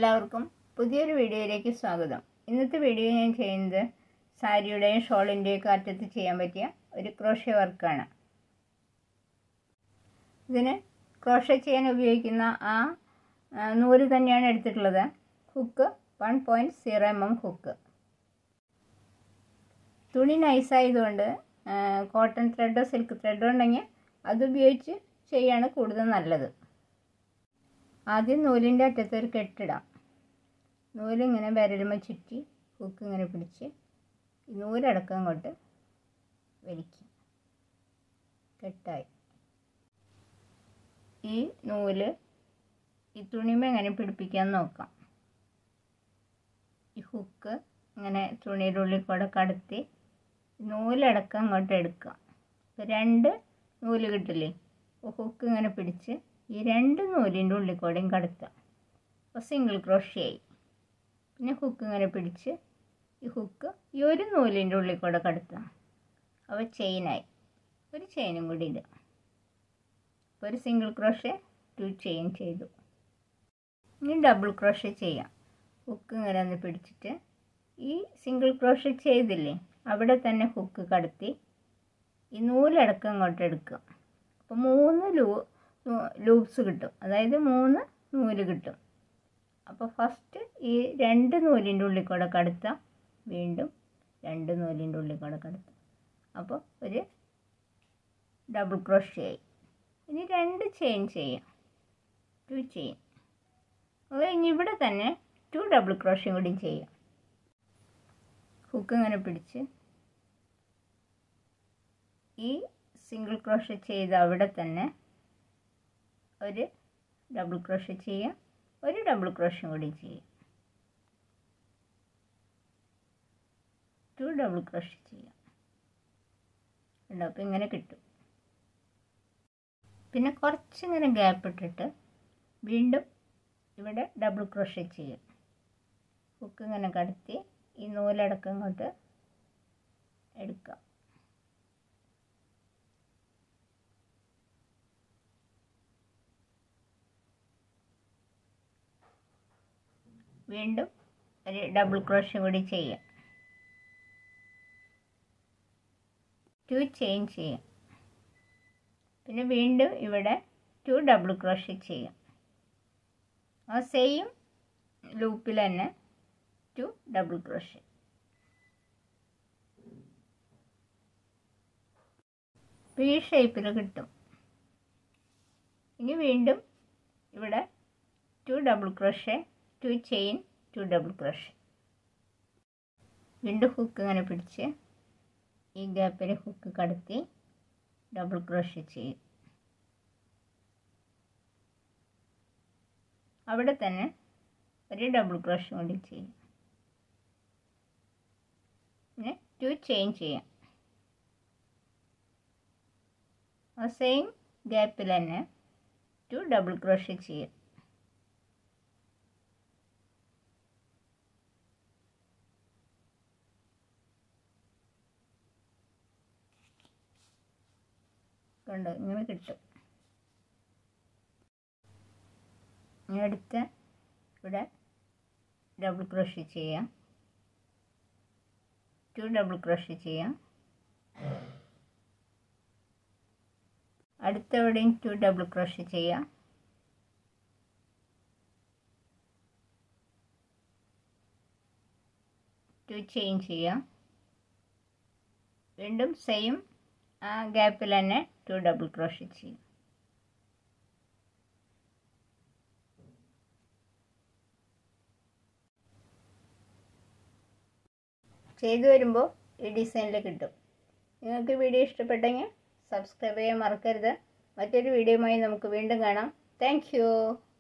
എല്ലാവർക്കും പുതിയൊരു വീഡിയോയിലേക്ക് സ്വാഗതം ഇന്നത്തെ വീഡിയോ ഞാൻ ചെയ്യുന്നത് സാരിയുടെയും ഷോളിൻ്റെയും ഒക്കെ അറ്റത്ത് ചെയ്യാൻ പറ്റിയ ഒരു ക്രോഷ്യ വർക്കാണ് ഇതിന് ക്രോഷ്യ ചെയ്യാൻ ഉപയോഗിക്കുന്ന ആ ആ, നൂല് തന്നെയാണ് എടുത്തിട്ടുള്ളത് hook one point zero M M hook തുണി നൈസായതുകൊണ്ട് കോട്ടൺ ത്രെഡോ സിൽക്ക് ത്രെഡോ ഉണ്ടെങ്കിൽ അതുപയോഗിച്ച് ചെയ്യാണ് കൂടുതൽ നല്ലത് ആദ്യം നൂലിൻ്റെ അറ്റത്ത് ഒരു കെട്ടിടാം നൂലിങ്ങനെ വിരലുമ ചുറ്റി ഹുക്ക് ഇങ്ങനെ പിടിച്ച് ഈ നൂലടക്കം കൊണ്ട് വലിക്കും കെട്ടായി ഈ നൂല് ഈ തുണിമ എങ്ങനെ പിടിപ്പിക്കാൻ നോക്കാം ഈ ഹുക്ക് ഇങ്ങനെ തുണിയുടെ ഉള്ളിൽ കൂടെ കടത്തി നൂലടക്കം അങ്ങോട്ട് എടുക്കുക ഇപ്പോൾ രണ്ട് നൂല് കിട്ടില്ലേ അപ്പോൾ ഹുക്ക് ഇങ്ങനെ പിടിച്ച് ഈ രണ്ട് നൂലിൻ്റെ ഉള്ളിൽ കൂടെയും കടത്തുക അപ്പോൾ സിംഗിൾ ക്രോഷ്യായി പിന്നെ ഹുക്ക് ഇങ്ങനെ പിടിച്ച് ഈ ഹുക്ക് ഈ ഒരു നൂലിൻ്റെ ഉള്ളിൽ കൂടെ കടത്തുക അപ്പോൾ ചെയിനായി ഒരു ചെയിനും കൂടി ഇടുക അപ്പോൾ ഒരു സിംഗിൾ ക്രോഷ്യ ടു ചെയിൻ ചെയ്തു ഇനി ഡബിൾ ക്രോഷ്യ ചെയ്യാം ഹുക്ക് ഇങ്ങനെ ഒന്ന് പിടിച്ചിട്ട് ഈ സിംഗിൾ ക്രോഷ്യ ചെയ്തില്ലേ അവിടെ തന്നെ ഹുക്ക് കടത്തി ഈ നൂലടക്കം ഇങ്ങോട്ട് എടുക്കുക അപ്പോൾ മൂന്ന് ലൂ ലൂപ്സ് കിട്ടും അതായത് മൂന്ന് നൂല് കിട്ടും അപ്പോൾ ഫസ്റ്റ് ഈ രണ്ട് നൂലിൻ്റെ ഉള്ളിൽ കൂടെ കടത്താം വീണ്ടും രണ്ട് നൂലിൻ്റെ ഉള്ളിൽ കൂടെ കടത്താം അപ്പോൾ ഒരു ഡബിൾ ക്രോഷ്യായി ഇനി രണ്ട് ചെയിൻ ചെയ്യാം ടു ചെയിൻ അത് കഴിഞ്ഞ് ഇവിടെ തന്നെ ടു ഡബിൾ ക്രോഷ്യം കൂടി ചെയ്യാം ഹുക്ക് ഇങ്ങനെ പിടിച്ച് ഈ സിംഗിൾ ക്രോഷ്യ ചെയ്ത് അവിടെ തന്നെ ഒരു ഡബിൾ ക്രോഷ്യ ചെയ്യാം ഒരു ഡബിൾ ക്രോഷ്യം കൂടി ചെയ്യാം ടു ഡബിൾ ക്രോഷ്യ ചെയ്യാം ഉണ്ടോ അപ്പോൾ ഇങ്ങനെ കിട്ടും പിന്നെ കുറച്ചിങ്ങനെ ഗ്യാപ്പ് ഇട്ടിട്ട് വീണ്ടും ഇവിടെ ഡബിൾ ക്രോഷ്യ ചെയ്യും ഹുക്ക് ഇങ്ങനെ കടത്തി ഈ നൂലടക്കം ഇങ്ങോട്ട് എടുക്കാം വീണ്ടും ഒരു ഡബിൾ ക്രോഷ്യ കൂടി ചെയ്യാം ടു ചെയിൻ ചെയ്യാം പിന്നെ വീണ്ടും ഇവിടെ ടു ഡബിൾ ക്രോഷ്യ ചെയ്യാം ആ സെയിം ലൂപ്പിൽ തന്നെ ടു ഡബിൾ ക്രോഷ്യ ഈ ഷേപ്പിൽ കിട്ടും ഇനി വീണ്ടും ഇവിടെ two double crochet two chain two double crochet വീണ്ടും ഹുക്ക് ഇങ്ങനെ പിടിച്ച് ഈ ഗ്യാപ്പിൽ ഹുക്ക് കടത്തി ഡബിൾ ക്രോഷ്യ ചെയ്യും അവിടെ തന്നെ ഒരു ഡബിൾ ക്രോഷ്യം കൂടി ചെയ്യും പിന്നെ ടു ചെയിൻ ചെയ്യാം ആ സെയിം ഗ്യാപ്പിൽ തന്നെ ടു ഡബിൾ ക്രോഷ്യ ചെയ്യാം കണ്ടോ ഇങ്ങനെ കിട്ടും ഇനി അടുത്ത ഇവിടെ ഡബിൾ ക്രോഷ്യ ചെയ്യാം ടു ഡബിൾ ക്രോഷ്യ ചെയ്യാം അടുത്ത എവിടെയും ടു ഡബിൾ ക്രോഷ്യ ചെയ്യാം ടു ചെയിൻ ചെയ്യാം വീണ്ടും സെയിം ആ ഗ്യാപ്പിൽ തന്നെ ടു ഡബിൾ ക്രോഷ്യ ചെയ്യും ചെയ്തു വരുമ്പോൾ ഈ ഡിസൈനിൽ കിട്ടും നിങ്ങൾക്ക് വീഡിയോ ഇഷ്ടപ്പെട്ടെങ്കിൽ സബ്സ്ക്രൈബ് ചെയ്യാൻ മറക്കരുത് മറ്റൊരു വീഡിയോയുമായി നമുക്ക് വീണ്ടും കാണാം താങ്ക്